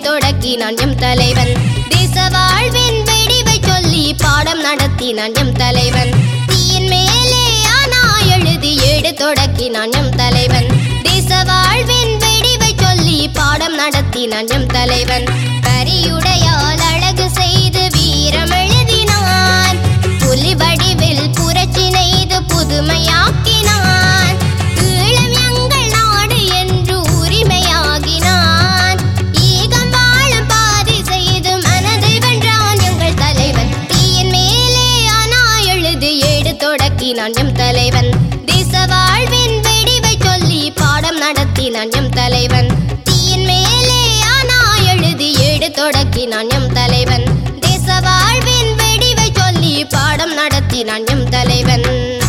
தொடக்கினான் M தலைவன் தேச வாழ்வின் வெடிவை சொல்லி பாடம் நடத்தினான் எம் தலைவன் தீயின் மேலே ஆனா எழுதி ஏடு தொடக்கினான் எம் தலைவன் தேச வாழ்வின் வெடிவை சொல்லி பாடம் நடத்தினான் எம் தலைவன் கரியுடையால் அழகு செய்து வீரம் எழுதினான் புலி வடிவில் புரட்சி நெய்து புதுமையாக்கினான் ஈழம் எங்கள் நாடு என்று உரிமையாகினான் ஈகம் வாழும் பாதை செய்து மனதை வென்றான் எங்கள் தலைவன் தீயின் மேலே ஆனா எழுது ஏடு தொடக்கினான் எம் தலைவன் தேச வாழ்வின் வெடிவை சொல்லி பாடம் நடத்தினான் எம் தலைவன் தீயின் மேலே ஆனா எழுதி ஏடு தொடக்கினான் எம் தலைவன் தேச வாழ்வின் வெடிவை சொல்லி பாடம் நடத்தினான் எம் தலைவன்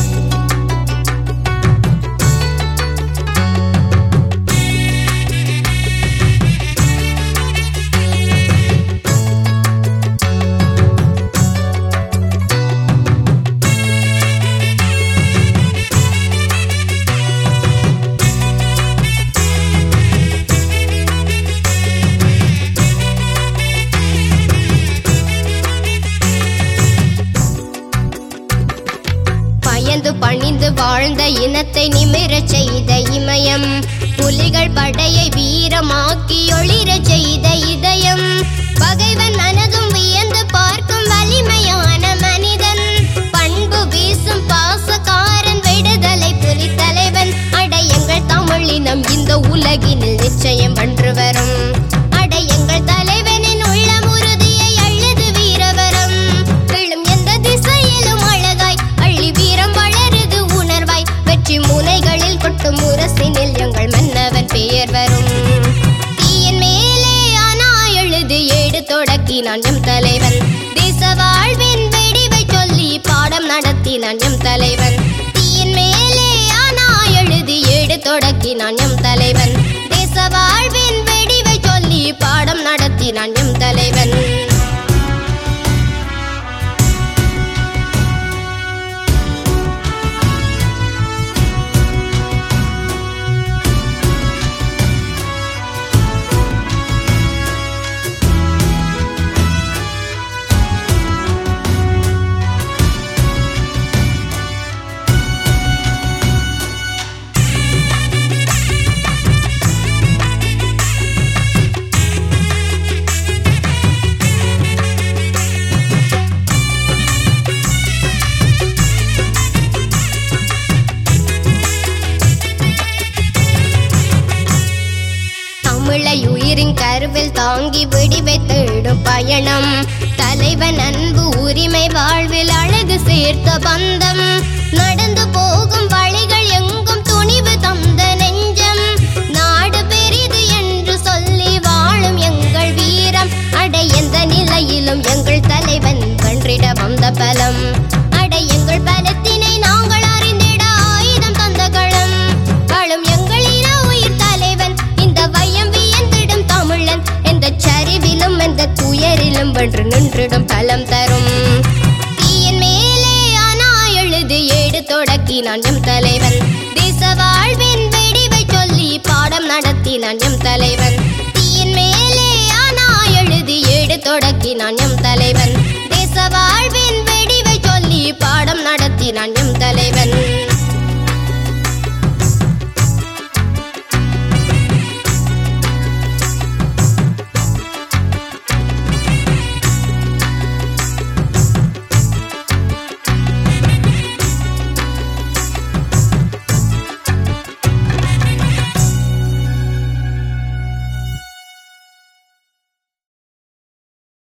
பயந்து பணிந்து வாழ்ந்த இனத்தை நிமிரச் செய்த இமயம் புலிகள் படையை வீரமாக்கி ஒளிரச் செய்த இதயம் பகைவன் மனதும் வியந்து பார்க்கும் வலிமையான மனிதன் பண்பு வீசும் பாசக்காரன் விடுதலை புலி தலைவன் அடையங்கள் தமிழினம் இந்த உலகினில் நிச்சயம் வென்று வரும் அடையங்கள் தலைவனின் உள்ளம் உறுதியை அழுது வீரவரம் விழும் எந்த திசையிலும் அழகாய் அள்ளி வீரம் வளருது உணர்வாய் வெற்றி முனைகளில் கொட்டும் முரசினில் எங்கள் மன்னவன் பெயர் வரும் தீயின் மேலே ஆனா எழுது ஏடு தொடக்கினான் எம் தலைவன் தேச வாழ்வின் வெடிவை சொல்லி பாடம் நடத்தினான் எம் தலைவன் தீயின் மேலே ஆனா எழுதி ஏடு தொடக்கினான் எம் தலைவன் தேச வாழ்வின் வெடிவை சொல்லி பாடம் நடத்தினான் எம் தலைவன் தமிழை உயிரின் கருவில் தாங்கி விடிவை தேடும் பயணம் தலைவன் அன்பு உரிமை வாழ்வில் அழகு சேர்த்த பந்தம் நடந்து போகும் வழிகள் எங்கும் துணிவு தந்த நெஞ்சம் நாடு பெரிது என்று சொல்லி வாழும் எங்கள் வீரம் அடை எந்த நிலையிலும் எங்கள் தலைவன் வென்றிட வந்த பலம் அடை எங்கள் பலத்தினை நாங்கள் அறிந்திட ஆயுதம் தந்த களம் களம் எங்களின உயிர் தலைவன் இந்த வையம் வியந்திடும் தமிழன் எந்த சரிவிலும் எந்த துயரிலும் வென்று நின்றிடும் பலம் தரும் தீயின் மேலே ஆனா எழுது ஏடு தொடக்கினான் எம் தலைவன் தேச வாழ்வின் வெடிவை சொல்லி பாடம் நடத்தினான் எம் தலைவன் தீயின் மேலே ஆனா எழுதி ஏடு தொடக்கினான் எம் தலைவன்